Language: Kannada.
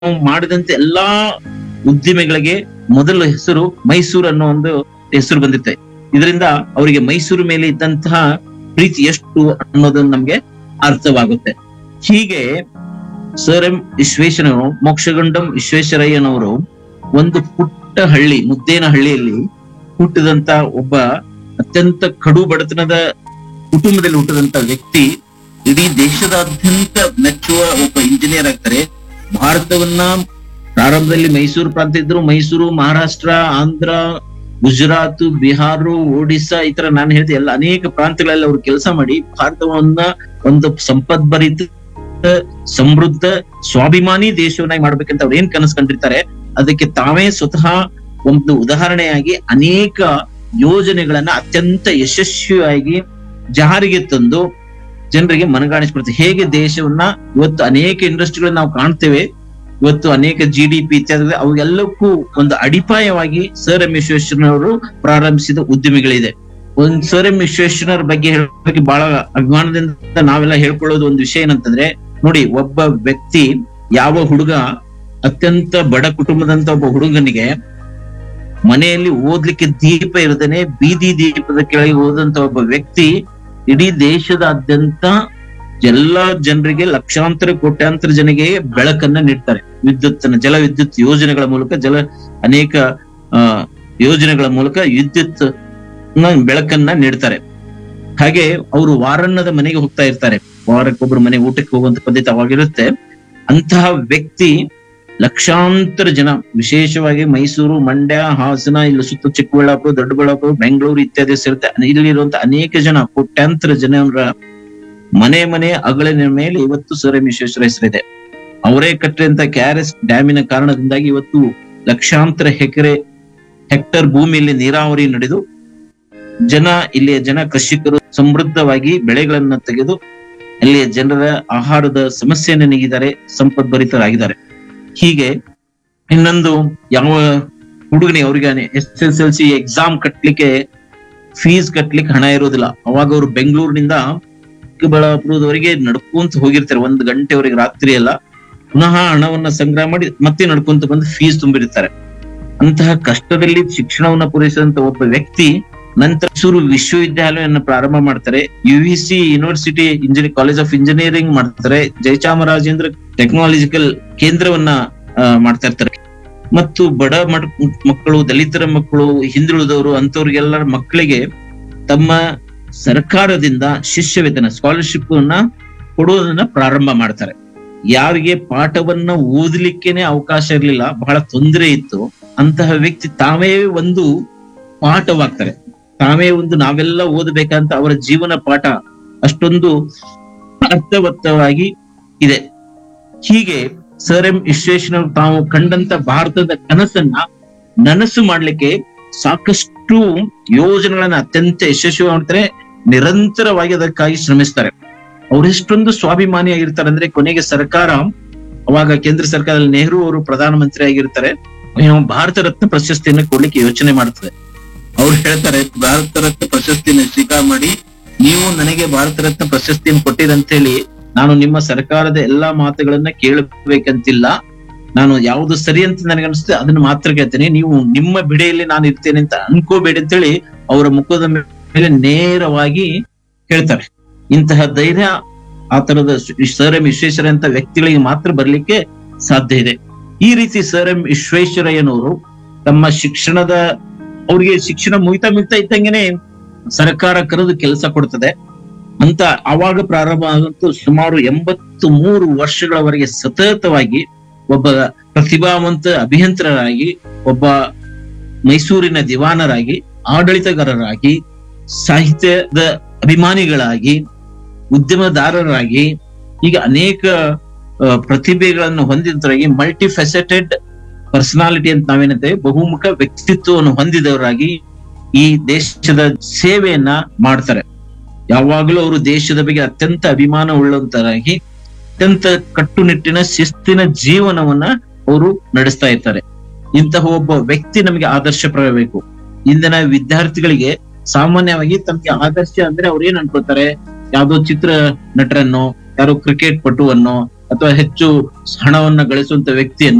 ನಾವು ಮಾಡಿದಂತ ಎಲ್ಲಾ ಉದ್ದಿಮೆಗಳಿಗೆ ಮೊದಲ ಹೆಸರು ಮೈಸೂರು ಅನ್ನೋ ಒಂದು ಹೆಸರು ಬಂದಿತ್ತೆ ಇದರಿಂದ ಅವರಿಗೆ ಮೈಸೂರು ಮೇಲೆ ಇದ್ದಂತಹ ಪ್ರೀತಿ ಎಷ್ಟು ಅನ್ನೋದು ನಮ್ಗೆ ಅರ್ಥವಾಗುತ್ತೆ ಹೀಗೆ ಸರ್ ಎಂ ವಿಶ್ವೇಶ್ವರಯ್ಯನವರು ಮೋಕ್ಷಗುಂಡಂ ವಿಶ್ವೇಶ್ವರಯ್ಯನವರು ಒಂದು ಪುಟ್ಟ ಹಳ್ಳಿ ಮುದ್ದೇನ ಹಳ್ಳಿಯಲ್ಲಿ ಹುಟ್ಟಿದಂತ ಒಬ್ಬ ಅತ್ಯಂತ ಕಡು ಬಡತನದ ಕುಟುಂಬದಲ್ಲಿ ಹುಟ್ಟಿದಂತ ವ್ಯಕ್ತಿ ಇಡೀ ದೇಶದಾದ್ಯಂತ ಮೆಚ್ಚುವ ಒಬ್ಬ ಇಂಜಿನಿಯರ್ ಆಗ್ತಾರೆ ಭಾರತವನ್ನ ಪ್ರಾರಂಭದಲ್ಲಿ ಮೈಸೂರು ಪ್ರಾಂತ್ಯ ಇದ್ರು ಮೈಸೂರು ಮಹಾರಾಷ್ಟ್ರ ಆಂಧ್ರ ಗುಜರಾತ್ ಬಿಹಾರ ಒಡಿಸ್ಸಾ ಈ ತರ ನಾನು ಹೇಳಿದೆ ಎಲ್ಲ ಅನೇಕ ಪ್ರಾಂತ್ಯಗಳಲ್ಲಿ ಅವರು ಕೆಲಸ ಮಾಡಿ ಭಾರತವನ್ನ ಒಂದು ಸಂಪದ್ಭರಿತ ಸಮೃದ್ಧ ಸ್ವಾಭಿಮಾನಿ ದೇಶವನ್ನಾಗಿ ಮಾಡ್ಬೇಕಂತ ಅವ್ರು ಏನ್ ಕನಸು ಕಂಡಿರ್ತಾರೆ ಅದಕ್ಕೆ ತಾವೇ ಸ್ವತಃ ಒಂದು ಉದಾಹರಣೆಯಾಗಿ ಅನೇಕ ಯೋಜನೆಗಳನ್ನ ಅತ್ಯಂತ ಯಶಸ್ವಿಯಾಗಿ ಜಾರಿಗೆ ತಂದು ಜನರಿಗೆ ಮನಗಾಣಿಸ್ಕೊಡ್ತಾರೆ ಹೇಗೆ ದೇಶವನ್ನ ಇವತ್ತು ಅನೇಕ ಇಂಡಸ್ಟ್ರಿಗಳನ್ನ ನಾವು ಕಾಣ್ತೇವೆ ಇವತ್ತು ಅನೇಕ ಜಿ ಡಿ ಪಿ ಇತ್ಯಾದಿ ಅವೆಲ್ಲಕ್ಕೂ ಒಂದು ಅಡಿಪಾಯವಾಗಿ ಸರ್ ಎಂ ವಿಶ್ವೇಶ್ವರಯ್ಯನವರು ಪ್ರಾರಂಭಿಸಿದ ಉದ್ಯಮಿಗಳಿದೆ ಒಂದ್ ಸರ್ ಎಂ ವಿಶ್ವೇಶ್ವರಯ್ಯನವ್ರ ಬಗ್ಗೆ ಹೇಳೋಕೆ ಬಹಳ ಅಭಿಮಾನದಿಂದ ನಾವೆಲ್ಲ ಹೇಳ್ಕೊಳ್ಳೋದು ಒಂದು ವಿಷಯ ಏನಂತಂದ್ರೆ ನೋಡಿ ಒಬ್ಬ ವ್ಯಕ್ತಿ ಯಾವ ಹುಡುಗ ಅತ್ಯಂತ ಬಡ ಕುಟುಂಬದಂತ ಒಬ್ಬ ಹುಡುಗನಿಗೆ ಮನೆಯಲ್ಲಿ ಓದ್ಲಿಕ್ಕೆ ದೀಪ ಇರದೇನೆ ಬೀದಿ ದೀಪದ ಕೆಳಗೆ ಓದಂತ ಒಬ್ಬ ವ್ಯಕ್ತಿ ಇಡೀ ದೇಶದಾದ್ಯಂತ ಎಲ್ಲಾ ಜನರಿಗೆ ಲಕ್ಷಾಂತರ ಕೋಟ್ಯಾಂತರ ಜನರಿಗೆ ಬೆಳಕನ್ನ ನೀಡ್ತಾರೆ ವಿದ್ಯುತ್ ಜಲ ವಿದ್ಯುತ್ ಯೋಜನೆಗಳ ಮೂಲಕ ಜಲ ಅನೇಕ ಆ ಯೋಜನೆಗಳ ಮೂಲಕ ವಿದ್ಯುತ್ ನ ಬೆಳಕನ್ನ ನೀಡ್ತಾರೆ ಹಾಗೆ ಅವರು ವಾರಣ್ಣದ ಮನೆಗೆ ಹೋಗ್ತಾ ಇರ್ತಾರೆ ವಾರಕ್ಕೊಬ್ರು ಮನೆ ಊಟಕ್ಕೆ ಹೋಗುವಂತ ಪದ್ಧತಿ ಅವಾಗಿರುತ್ತೆ ಅಂತಹ ವ್ಯಕ್ತಿ ಲಕ್ಷಾಂತರ ಜನ ವಿಶೇಷವಾಗಿ ಮೈಸೂರು ಮಂಡ್ಯ ಹಾಸನ ಇಲ್ಲಿ ಸುತ್ತ ಚಿಕ್ಕಬಳ್ಳಾಪುರ ದೊಡ್ಡಬಳ್ಳಾಪುರ ಬೆಂಗಳೂರು ಇತ್ಯಾದಿ ಸೇರುತ್ತೆ ಇಲ್ಲಿರುವಂತ ಅನೇಕ ಜನ ಕೋಟ್ಯಾಂತರ ಜನರ ಮನೆ ಮನೆ ಅಗಳಿನ ಮೇಲೆ ಇವತ್ತು ಸರ್ ಎಂ ವಿಶ್ವೇಶ್ವರ ಹೆಸರಿದೆ ಅವರೇ ಕಟ್ಟಿದಂತ ಕೆ ಆರ್ ಎಸ್ ಡ್ಯಾಮಿನ ಕಾರಣದಿಂದಾಗಿ ಇವತ್ತು ಲಕ್ಷಾಂತರ ಎಕರೆ ಹೆಕ್ಟರ್ ಭೂಮಿಯಲ್ಲಿ ನೀರಾವರಿ ನಡೆದು ಜನ ಇಲ್ಲಿಯ ಜನ ಕೃಷಿಕರು ಸಮೃದ್ಧವಾಗಿ ಬೆಳೆಗಳನ್ನ ತೆಗೆದು ಅಲ್ಲಿಯ ಜನರ ಆಹಾರದ ಸಮಸ್ಯೆಯನ್ನು ನೀಗಿದ್ದಾರೆ ಸಂಪದ್ಭರಿತರಾಗಿದ್ದಾರೆ ಹೀಗೆ ಇನ್ನೊಂದು ಯಾವ ಹುಡುಗನಿಗೆ ಅವ್ರಿಗೆ S S L C exam ಕಟ್ಲಿಕ್ಕೆ ಫೀಸ್ ಕಟ್ಲಿಕ್ಕೆ ಹಣ ಇರೋದಿಲ್ಲ ಅವಾಗ ಅವರು ಬೆಂಗಳೂರಿನಿಂದ ಚಿಕ್ಕಬಳ್ಳಾಪುರದವರೆಗೆ ನಡ್ಕೊಂತ ಹೋಗಿರ್ತಾರೆ ಒಂದು ಗಂಟೆವರೆಗೆ ರಾತ್ರಿ ಎಲ್ಲ ಪುನಃ ಹಣವನ್ನ ಸಂಗ್ರಹ ಮಾಡಿ ಮತ್ತೆ ನಡ್ಕೊಂತ ಬಂದು ಫೀಸ್ ತುಂಬಿರ್ತಾರೆ ಅಂತಹ ಕಷ್ಟದಲ್ಲಿ ಶಿಕ್ಷಣವನ್ನ ಪೂರೈಸಿದಂತ ಒಬ್ಬ ವ್ಯಕ್ತಿ ನಂತರ ಮೈಸೂರು ವಿಶ್ವವಿದ್ಯಾಲಯವನ್ನ ಪ್ರಾರಂಭ ಮಾಡ್ತಾರೆ U V C university engineer college of engineering ಮಾಡ್ತಾರೆ ಜಯಚಾಮರಾಜೇಂದ್ರ ಟೆಕ್ನಾಲಜಿಕಲ್ ಕೇಂದ್ರವನ್ನ ಆ, ಮಾಡ್ತಾ ಇರ್ತಾರೆ ಮತ್ತು ಬಡ ಮಡ್ ಮಕ್ಕಳು ದಲಿತರ ಮಕ್ಕಳು ಹಿಂದುಳಿದವರು ಅಂತವ್ರಿಗೆಲ್ಲ ಮಕ್ಕಳಿಗೆ ತಮ್ಮ ಸರ್ಕಾರದಿಂದ ಶಿಷ್ಯ ವೇತನ ಸ್ಕಾಲರ್ಶಿಪ್ ಅನ್ನ ಕೊಡುವುದನ್ನ ಪ್ರಾರಂಭ ಮಾಡ್ತಾರೆ ಯಾರಿಗೆ ಪಾಠವನ್ನ ಓದಲಿಕ್ಕೇನೆ ಅವಕಾಶ ಇರ್ಲಿಲ್ಲ ಬಹಳ ತೊಂದರೆ ಇತ್ತು ಅಂತಹ ವ್ಯಕ್ತಿ ತಾವೇ ಒಂದು ಪಾಠವಾಗ್ತಾರೆ ತಾವೇ ಒಂದು ನಾವೆಲ್ಲ ಓದಬೇಕಂತ ಅವರ ಜೀವನ ಪಾಠ ಅಷ್ಟೊಂದು ಅರ್ಥವತ್ತವಾಗಿ ಇದೆ ಹೀಗೆ ಸರ್ ಎಂ ವಿಶ್ವೇಶ್ವರ ತಾವು ಕಂಡಂತ ಭಾರತದ ಕನಸನ್ನ ನನಸು ಮಾಡ್ಲಿಕ್ಕೆ ಸಾಕಷ್ಟು ಯೋಜನೆಗಳನ್ನ ಅತ್ಯಂತ ಯಶಸ್ವಿ ಮಾಡ್ತಾರೆ ನಿರಂತರವಾಗಿ ಅದಕ್ಕಾಗಿ ಶ್ರಮಿಸ್ತಾರೆ ಅವರೆಷ್ಟೊಂದು ಸ್ವಾಭಿಮಾನಿಯಾಗಿರ್ತಾರೆ ಅಂದ್ರೆ ಕೊನೆಗೆ ಸರ್ಕಾರ ಅವಾಗ ಕೇಂದ್ರ ಸರ್ಕಾರದಲ್ಲಿ ನೆಹರು ಅವರು ಪ್ರಧಾನಮಂತ್ರಿ ಆಗಿರ್ತಾರೆ ಏನು ಭಾರತ ರತ್ನ ಪ್ರಶಸ್ತಿಯನ್ನು ಕೊಡ್ಲಿಕ್ಕೆ ಯೋಚನೆ ಮಾಡ್ತದೆ ಅವ್ರು ಹೇಳ್ತಾರೆ ಭಾರತ ರತ್ನ ಪ್ರಶಸ್ತಿಯನ್ನು ಸ್ವೀಕಾರ ಮಾಡಿ ನೀವು ನನಗೆ ಭಾರತ ರತ್ನ ಪ್ರಶಸ್ತಿಯನ್ನು ಕೊಟ್ಟಿರಂತ ಹೇಳಿ ನಾನು ನಿಮ್ಮ ಸರ್ಕಾರದ ಎಲ್ಲಾ ಮಾತುಗಳನ್ನ ಕೇಳಬೇಕಂತಿಲ್ಲ ನಾನು ಯಾವುದು ಸರಿ ಅಂತ ನನಗೆ ಅನಿಸ್ತದೆ ಅದನ್ನ ಮಾತ್ರ ಕೇಳ್ತೇನೆ ನೀವು ನಿಮ್ಮ ಬಿಡೆಯಲ್ಲಿ ನಾನು ಇರ್ತೇನೆ ಅಂತ ಅನ್ಕೋಬೇಡಿ ಅಂತೇಳಿ ಅವರ ಮುಖದ ಮೇಲೆ ನೇರವಾಗಿ ಹೇಳ್ತಾರೆ ಇಂತಹ ಧೈರ್ಯ ಆ ತರದ ಸರ್ ಎಂ ವಿಶ್ವೇಶ್ವರಯ್ಯ ಅಂತ ವ್ಯಕ್ತಿಗಳಿಗೆ ಮಾತ್ರ ಬರ್ಲಿಕ್ಕೆ ಸಾಧ್ಯ ಇದೆ ಈ ರೀತಿ ಸರ್ ಎಂ ವಿಶ್ವೇಶ್ವರಯ್ಯನವರು ತಮ್ಮ ಶಿಕ್ಷಣದ ಅವ್ರಿಗೆ ಶಿಕ್ಷಣ ಮುಗಿತಾ ಮುಗಿತಾ ಇದ್ದಂಗೆನೆ ಸರ್ಕಾರ ಕರೆದು ಕೆಲಸ ಕೊಡ್ತದೆ ಅಂತ ಆವಾಗ ಪ್ರಾರಂಭ ಆದಂತೂ ಸುಮಾರು ಎಂಬತ್ತು ಮೂರು ವರ್ಷಗಳವರೆಗೆ ಸತತವಾಗಿ ಒಬ್ಬ ಪ್ರತಿಭಾವಂತ ಅಭಿಯಂತರರಾಗಿ ಒಬ್ಬ ಮೈಸೂರಿನ ದಿವಾನರಾಗಿ ಆಡಳಿತಗಾರರಾಗಿ ಸಾಹಿತ್ಯದ ಅಭಿಮಾನಿಗಳಾಗಿ ಉದ್ಯಮದಾರರಾಗಿ ಈಗ ಅನೇಕ ಆ, ಪ್ರತಿಭೆಗಳನ್ನು ಹೊಂದಿದವರಾಗಿ ಮಲ್ಟಿ ಫೆಸೆಟೆಡ್ ಪರ್ಸನಾಲಿಟಿ ಅಂತ ನಾವೇನಂತೇವೆ ಬಹುಮುಖ ವ್ಯಕ್ತಿತ್ವವನ್ನು ಹೊಂದಿದವರಾಗಿ ಈ ದೇಶದ ಸೇವೆಯನ್ನ ಮಾಡ್ತಾರೆ ಯಾವಾಗಲೂ ಅವರು ದೇಶದ ಬಗ್ಗೆ ಅತ್ಯಂತ ಅಭಿಮಾನ ಉಳ್ಳಂತರಾಗಿ ಅತ್ಯಂತ ಕಟ್ಟುನಿಟ್ಟಿನ ಶಿಸ್ತಿನ ಜೀವನವನ್ನ ಅವರು ನಡೆಸ್ತಾ ಇರ್ತಾರೆ ಇಂತಹ ಒಬ್ಬ ವ್ಯಕ್ತಿ ನಮಗೆ ಆದರ್ಶಪ್ರಾಯಬೇಕು ಇಂದಿನ ವಿದ್ಯಾರ್ಥಿಗಳಿಗೆ ಸಾಮಾನ್ಯವಾಗಿ ತಮ್ಗೆ ಆದರ್ಶ ಅಂದ್ರೆ ಅವ್ರು ಏನ್ ಅನ್ಕೋತಾರೆ ಯಾವ್ದೋ ಚಿತ್ರ ನಟರನ್ನೋ ಯಾರೋ ಕ್ರಿಕೆಟ್ ಪಟುವನ್ನೋ ಅಥವಾ ಹೆಚ್ಚು ಹಣವನ್ನ ಗಳಿಸುವಂತ ವ್ಯಕ್ತಿಯನ್ನು